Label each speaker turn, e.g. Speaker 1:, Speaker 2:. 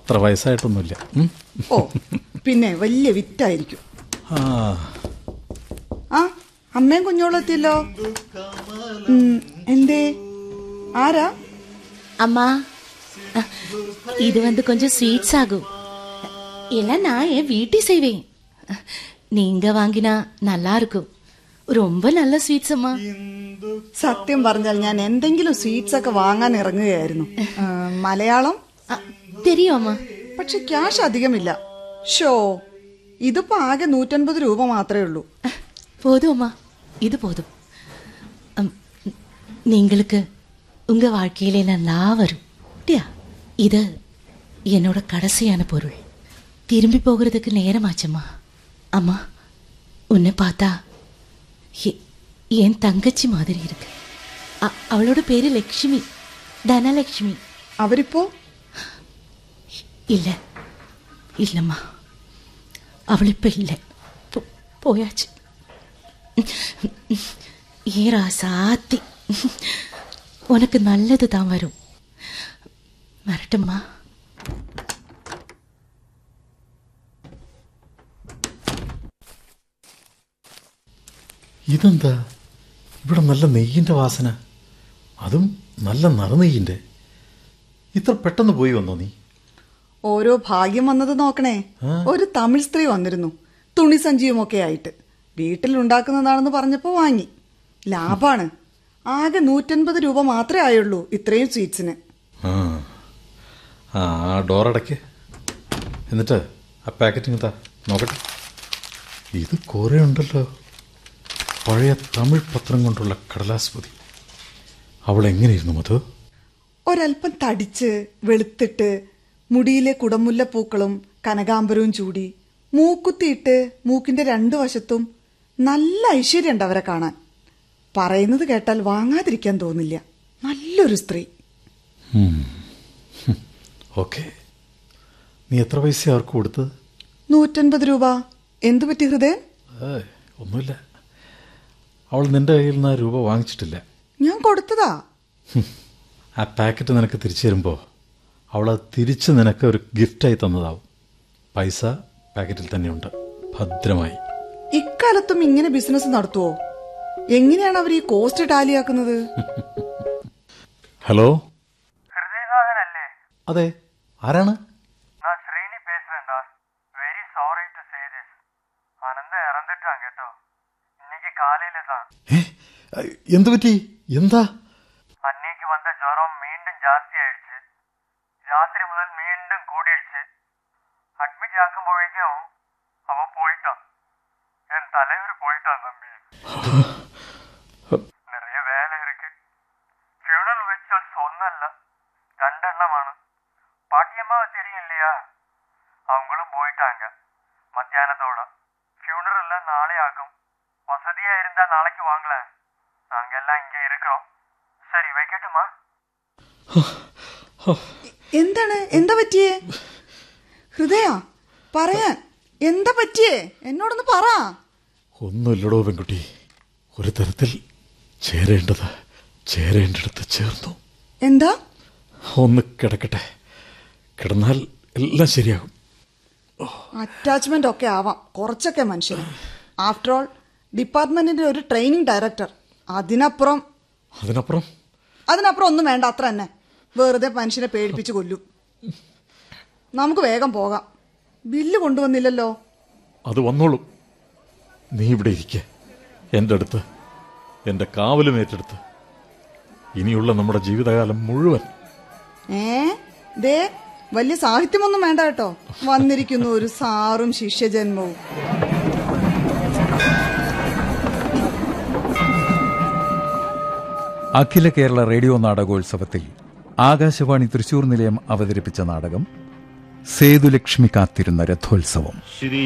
Speaker 1: അത്ര വയസ്സായിട്ടൊന്നുമില്ല ഉം.
Speaker 2: ഓ പിന്നെ വലിയ വിറ്റായിരിക്കും
Speaker 1: ആ
Speaker 2: ആ അമ്മയും കുഞ്ഞോളും എത്തിയല്ലോ ഉം, എന്തേ ആരാ
Speaker 3: அம்மா அஹ், இது வந்து கொஞ்சம் ஸ்வீட்ஸ் ஆகும் எல்லாம் நான் என் வீட்டை செய்வேன் அஹ், நீங்க வாங்கினா நல்லா இருக்கும் ரொம்ப நல்ல ஸ்வீட்ஸ் அம்மா
Speaker 2: സത്യം പറഞ്ഞാൽ ഞാൻ എന്തെങ്കിലും സ്വീറ്റ്സ് ഒക്കെ വാങ്ങാൻ ഇറങ്ങുകയായിരുന്നു ആ, മലയാളം
Speaker 3: அஹ், தெரியும் அம்மா
Speaker 2: പക്ഷെ ക്യാഷ് അധികമില്ല ഷോ ഇതിപ്പോ ആകെ നൂറ്റൻപത് രൂപ മാത്രമേ ഉള്ളൂ
Speaker 3: அஹ், போதும் அம்மா இது போதும் அம், நீங்களுக்கு உங்க வாழ்க்கையில நல்லா வரும் அப்படியா இது என்னோட கடைசியான பொருள் திரும்பி போகிறதுக்கு நேரமாச்சம்மா அம்மா உன்னை பார்த்தா எ- என் தங்கச்சி மாதிரி இருக்கு அ- அவளோட பேரு லக்ஷ்மி தனலக்ஷ்மி
Speaker 2: അവരിപ്പോ
Speaker 3: இல்ல இல்லம்மா அவள் இப்ப இல்ல போ- போயாச்சு ஏரா சாத்தி உனக்கு நல்லது தான் வரும் வரட்டும்மா
Speaker 1: ഇതെന്താ ഇവിടെ നല്ല നെയ്യിന്റെ വാസന അതും നല്ല നറുനെയ്യിന്റെ ഇത്ര പെട്ടെന്ന് പോയി വന്നോ നീ
Speaker 2: ഓരോ ഭാഗ്യം വന്നത് നോക്കണേ ഒരു തമിഴ് സ്ത്രീ വന്നിരുന്നു തുണി സഞ്ചിയുമൊക്കെ ആയിട്ട് വീട്ടിൽ ഉണ്ടാക്കുന്നതാണെന്ന് പറഞ്ഞപ്പോ വാങ്ങി ലാഭാണ് ആകെ നൂറ്റൻപത് രൂപ മാത്രമേ ആയുള്ളൂ ഇത്രയും സ്വീറ്റ്സിന്
Speaker 1: ആ ആ ആ ഡോർ അടയ്ക്ക് എന്നിട്ട് ആ പാക്കറ്റിങ് താ നോക്കട്ടെ ഇത് കുറേ ഉണ്ടല്ലോ പഴയ തമിഴ് പത്രം കൊണ്ടുള്ള കടലാസ് പൊതി അവൾ എങ്ങനെയിരുന്നു മധു
Speaker 2: ഒരല്പം തടിച്ച് വെളുത്തിട്ട് മുടിയിലെ കുടമുല്ലപ്പൂക്കളും കനകാംബരവും ചൂടി മൂക്കുത്തിയിട്ട് മൂക്കിന്റെ രണ്ടു വശത്തും നല്ല ഐശ്വര്യമുണ്ട് അവരെ കാണാൻ പറയുന്നത് കേട്ടാൽ വാങ്ങാതിരിക്കാൻ തോന്നില്ല നല്ലൊരു സ്ത്രീ
Speaker 1: ഓക്കെ നീ എത്ര പൈസ അവർക്ക് കൊടുത്തത്
Speaker 2: നൂറ്റൻപത് രൂപ എന്തു പറ്റി ഹൃദയൻ
Speaker 1: ഏയ് ഒന്നുമില്ല അവൾ നിന്റെ കയ്യിൽ നിന്ന് ആ രൂപ വാങ്ങിച്ചിട്ടില്ല
Speaker 2: ഞാൻ കൊടുത്തതാ
Speaker 1: ഹും. ആ പാക്കറ്റ് നിനക്ക് തിരിച്ചു തരുമ്പോൾ അവൾ അത് തിരിച്ച് നിനക്ക് ഒരു ഗിഫ്റ്റായി തന്നതാവും പൈസ പാക്കറ്റിൽ തന്നെയുണ്ട് ഭദ്രമായി
Speaker 2: ഇക്കാലത്തും ഇങ്ങനെ ബിസിനസ് നടത്തുവോ എങ്ങനെയാണ് അവർ ഈ കോസ്റ്റ് ടാലിയാക്കുന്നത്
Speaker 1: ഹലോ
Speaker 4: ஹிருதயநாதன்
Speaker 1: അതെ ആരാണ്
Speaker 4: நான் ஸ்ரீனி பேசுறேன்டா very sorry to say this ആനന്ദ ഇറന്നിട്ടാൻ കേട്ടോ இன்னைக்கு காலையில தான்
Speaker 1: ഏ എന്തു പറ്റി എന്താ
Speaker 4: അന്നേക്ക് വന്ന ജ്വരം വീണ്ടും ജാസ്തി ആയിடுச்சு രാത്രി മുതൽ വീണ്ടും കൂടിയിடுச்சு അഡ്മിറ്റ് ആക്കുമ്പോഴേക്കും അവ പോയിട്ടാ എൻ തലവർ പോയിട്ടാ തമ്പി நிறைய வேலை இருக்கு ഫ്യൂണൽ റിച്വൽസ് ഒന്നല്ല രണ്ടെണ്ണമാണ് பாட்டியம்மாவை தெரியும் இல்லையா அவங்களும் போயிட்டாங்க மத்தியானத்தோட ஃபியூனரல் எல்லாம் நாளே ஆகும் வசதியா இருந்தா நாளைக்கு வாங்கலாம் நாங்க எல்லாம் இங்க இருக்கோம் சரி வைக்கட்டுமா
Speaker 2: എന്താണ് എന്താ പറ്റിയേ ഹൃദയ പറയാൻ എന്താ പറ്റിയേ എന്നോടൊന്ന് പറ
Speaker 1: ഒന്നുമില്ലടോ പെൺകുട്ടി ഒരു തരത്തിൽ ചേരേണ്ടത് ചേരേണ്ടിടത്ത് ചേർന്നു
Speaker 2: എന്താ
Speaker 1: ഒന്ന് കിടക്കട്ടെ കിടന്നാൽ എല്ലാം ശരിയാകും
Speaker 2: അറ്റാച്ച്മെന്റ് ഒക്കെ ആവാം കുറച്ചൊക്കെ മനുഷ്യന് ആഫ്റ്റർ ഓൾ ഡിപ്പാർട്ട്മെന്റിന്റെ ഒരു ട്രെയിനിങ് ഡയറക്ടർ അതിനപ്പുറം
Speaker 1: അതിനപ്പുറം
Speaker 2: അതിനപ്പുറം ഒന്നും വേണ്ട അത്ര തന്നെ വെറുതെ മനുഷ്യനെ പേടിപ്പിച്ച് കൊല്ലും നമുക്ക് വേഗം പോകാം ബില്ല് കൊണ്ടുവന്നില്ലല്ലോ
Speaker 1: അത് വന്നോളും നീ ഇവിടെ ഇരിക്കെ എൻ്റെ അടുത്ത് എൻ്റെ കാവലും ഏറ്റെടുത്ത് ഇനിയുള്ള നമ്മുടെ ജീവിതകാലം മുഴുവൻ
Speaker 2: ഏ ദേ വലിയ സാഹിത്യമൊന്നും വേണ്ട കേട്ടോ വന്നിരിക്കുന്നു ഒരു സാറും ശിഷ്യജന്മവും
Speaker 5: അഖില കേരള റേഡിയോ നാടകോത്സവത്തിൽ ആകാശവാണി തൃശൂർ നിലയം അവതരിപ്പിച്ച നാടകം സേതുലക്ഷ്മി കാത്തിരുന്ന രഥോത്സവം